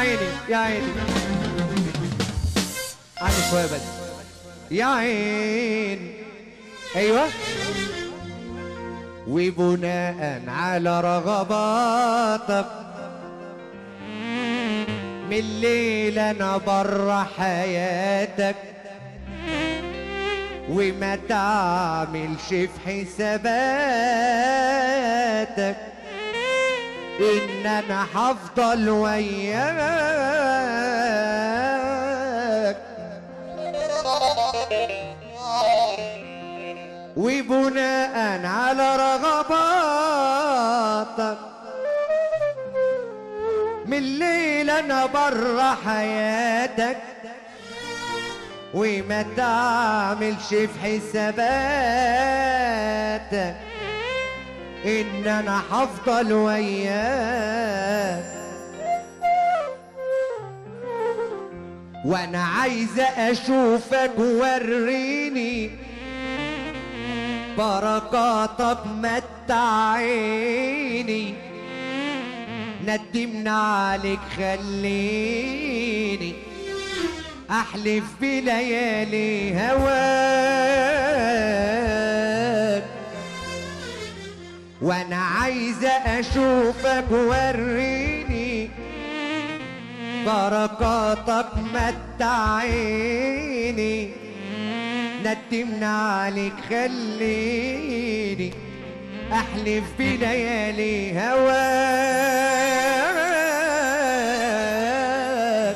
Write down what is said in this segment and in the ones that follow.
عيني يا عيني عيني شويه بس يا عين ايوه وبناء على رغباتك من الليل انا بره حياتك وما تعملش في حساباتك ان انا هفضل وياك وبناء على رغباتك من الليل انا بره حياتك وما تعملش في حساباتك ان انا هفضل وياك وانا عايزه اشوفك وريني بركاتك متعيني ندمنا عليك خليني احلف بليالي هواك وانا عايزه اشوفك وريني بركاتك متعيني ندمنا عليك خليني احلف بليالي هواك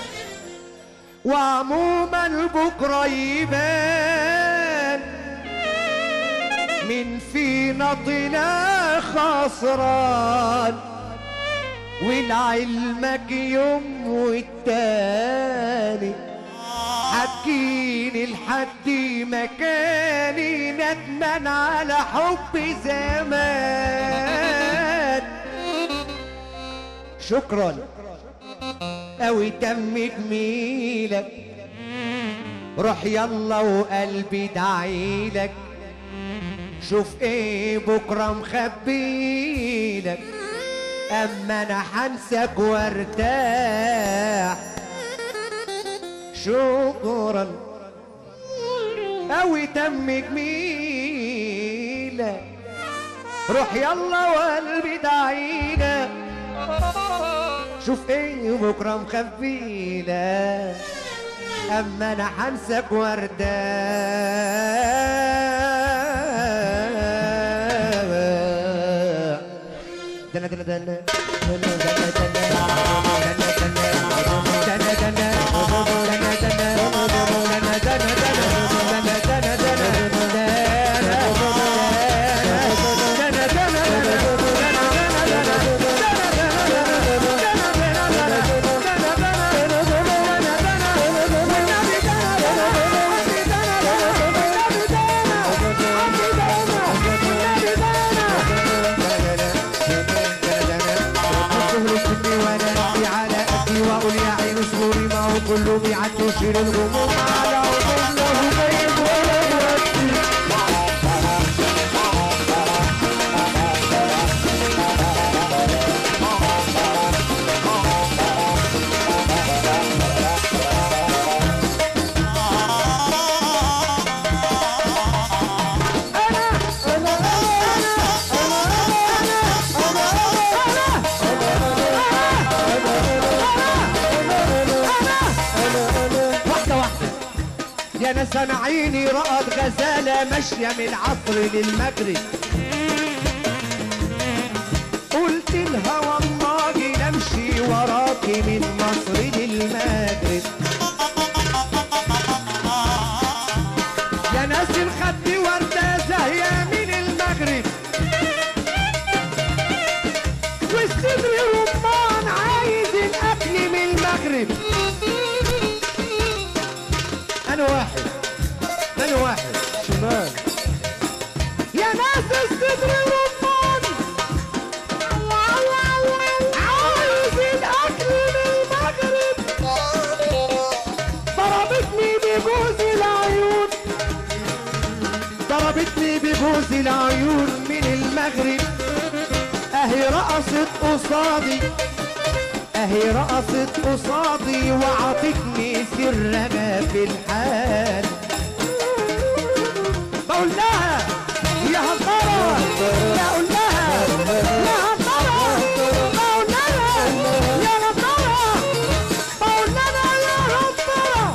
وعموما بكره يبان من فينا طلع خسران ولعلمك يوم والتاني حكيني لحد مكاني ندمان على حب زمان شكرا قوي تم جميلك روح يلا وقلبي دعيلك شوف ايه بكره مخبيلك اما انا حنسك وارتاح شكرا قوي تم جميلة روح يلا وقلبي دعينا شوف ايه بكره مخبينا اما انا حنسك ورداء دنا دنا دنا دنا دنا دنا دنا دنا دنا دنا كله بيعدي وشيل الغموم على عموم له بيت ولا واحدة واحدة يا ناس انا عيني رأت غزالة ماشية من العصر للمغرب قلت لها والله نمشي وراكي من مصر للمغرب يا ناس الخد وردة زاهية من المغرب والصدر رمان عايز الاكل من المغرب انا واحد انا واحد شمال يا ناس الصدر رمان عايز الاكل من المغرب ضربتني بجوز العيون ضربتني بجوز العيون من المغرب اهي رقصت قصادي اهي رقصت قصادي وعطتني سرها في الحال بقول لها يا هطرة لا اقول لها يا هطرة بقول لها يا هطرة بقول لها يا هطرة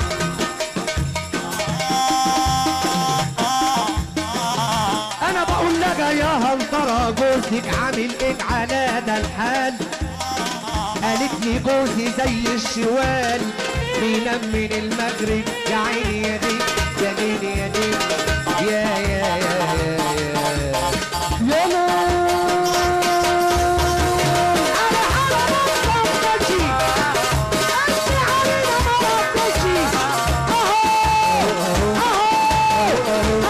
انا بقول لها يا هنطرة جوزك عامل ايه على ده الحال قالت لي جوزي زي الشوال بينام من المغرب يا عيني يا دي يا دي يا دي يا يا يا يا يا يا على حالة ما ردتش انت علينا ما ردتش اهو اهو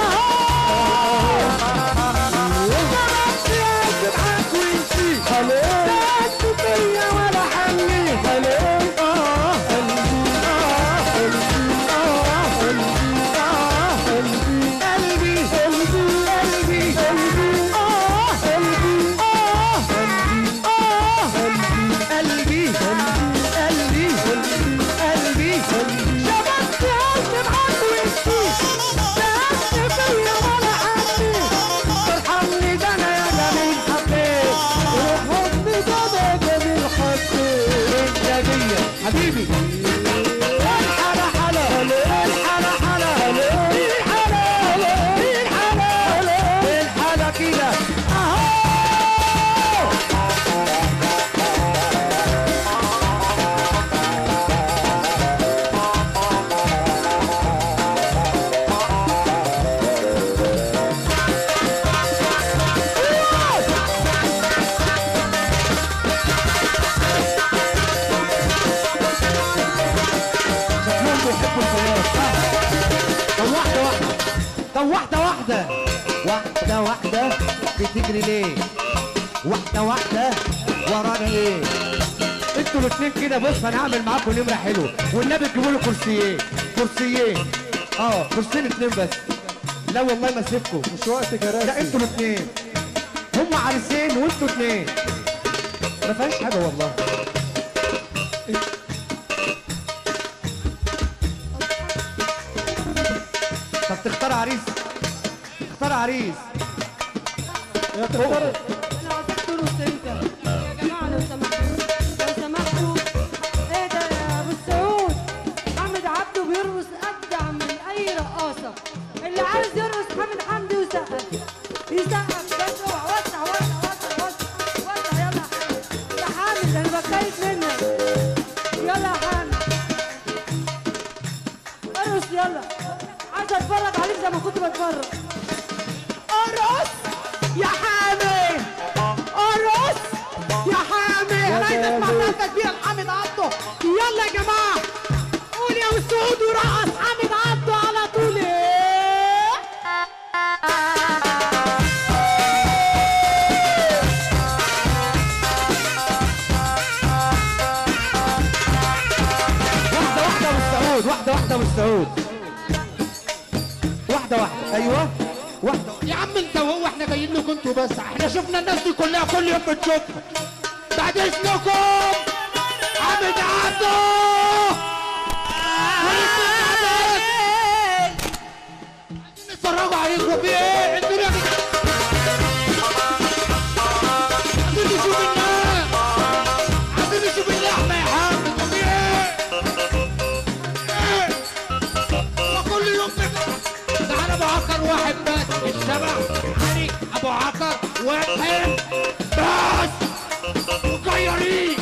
قلبي قلبي قلبي شبكت قلبي معاك وانتي سألت فيا ولا حني ارحمني ده انا يا جميل حبيت ارحمني ده انا يا جميل حبيت انت بيا حبيبي الحلا حلا الحلا حلا الحلا الحلا الحلا كده اهو شكلهم بيحبوا الفراش طب واحدة واحدة طب واحدة واحدة واحدة واحدة بتجري ليه؟ واحدة واحدة ورانا ايه؟ انتوا الاثنين كده بص انا هعمل معاكم نمرة حلوة والنبي تجيبوا لي كرسيين كرسيين اه كرسيين اتنين بس لا والله ما اسيبكم مش وقت كراسي لا انتوا الاثنين هم عريسين وانتوا اثنين ما فيهاش حاجة والله طب تختار عريس اختار عريس يا تختار انا عايزك ترقص انت يا جماعه لو سمحتوا لو سمحتوا ايه ده يا ابو السعود حامد عبده بيرقص ابدع من اي رقاصه اللي عايز يرقص حامد حمدي وسقف يسقف بس اوعى وسع وسع وسع وسع وسع يلا يا حامد انا بتخايف منك يلا يا حامد ارقص يلا عايز اتفرج عليك زي ما كنت بتفرج ارقص يا حامد ارقص يا حامد انا عايز اسمع سقفه كبيره لحامد عبده يلا يا جماعه قول يا مسعود ورقص حامد عبده على طول ايه واحدة واحدة بالسعود واحدة واحدة بالسعود واحدة واحدة أيوه واحدة يا عم انت وهو احنا جايين لكم انتوا بس احنا شفنا الناس دي كلها كل يوم بتشوفها بعد اذنكم حامد عبده نتفرجوا عليكم في ايه انتوا يا عايزين نشوف الناس عايزين نشوف اللحمه يا حامد في ايه ايه وكل يوم بت- ده انا ابو عكر واحد بس الشبع علي ابو عكر واحد بس مغيرين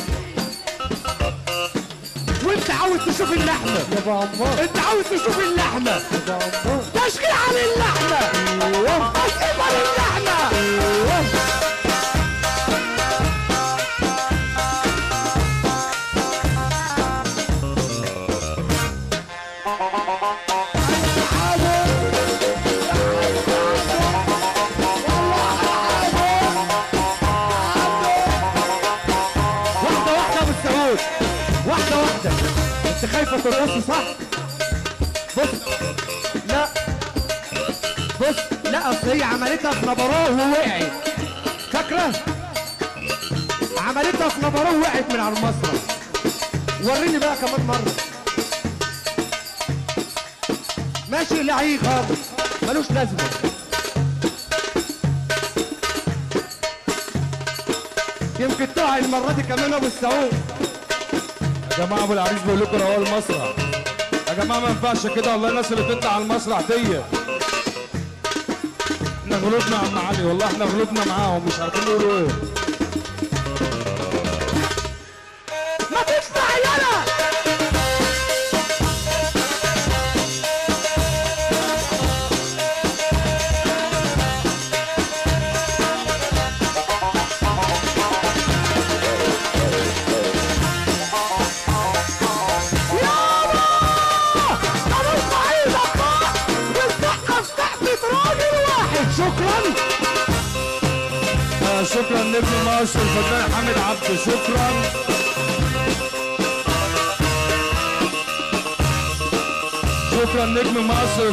وانت عاوز تشوف اللحمه يا ابو عمار انت عاوز تشوف اللحمه يا ابو عمار تشكيل على اللحمه اسئله اللحمه واحدة واحدة بالسعود واحدة واحدة انت خايفة ترقصي صح؟ بص لا بص لا اصل هي عملتها في نبراه ووقعت فاكرة؟ عملتها في نبره وقعت من على المسرح وريني بقى كمان مره ماشي لعيب خالص ملوش لازمه يمكن تقع المره دي كمان ابو السعود يا جماعه ابو العريس بيقول لكم روقوا المسرح يا جماعه ما ينفعش كده والله الناس اللي تطلع على المسرح دي احنا غلطنا يا عم علي والله احنا غلطنا معاهم مش عارفين يقولوا ايه ما تسمع يلا شكرا آه شكرا نجم مصر الفنان حامد عبد شكرا شكرا نجم مصر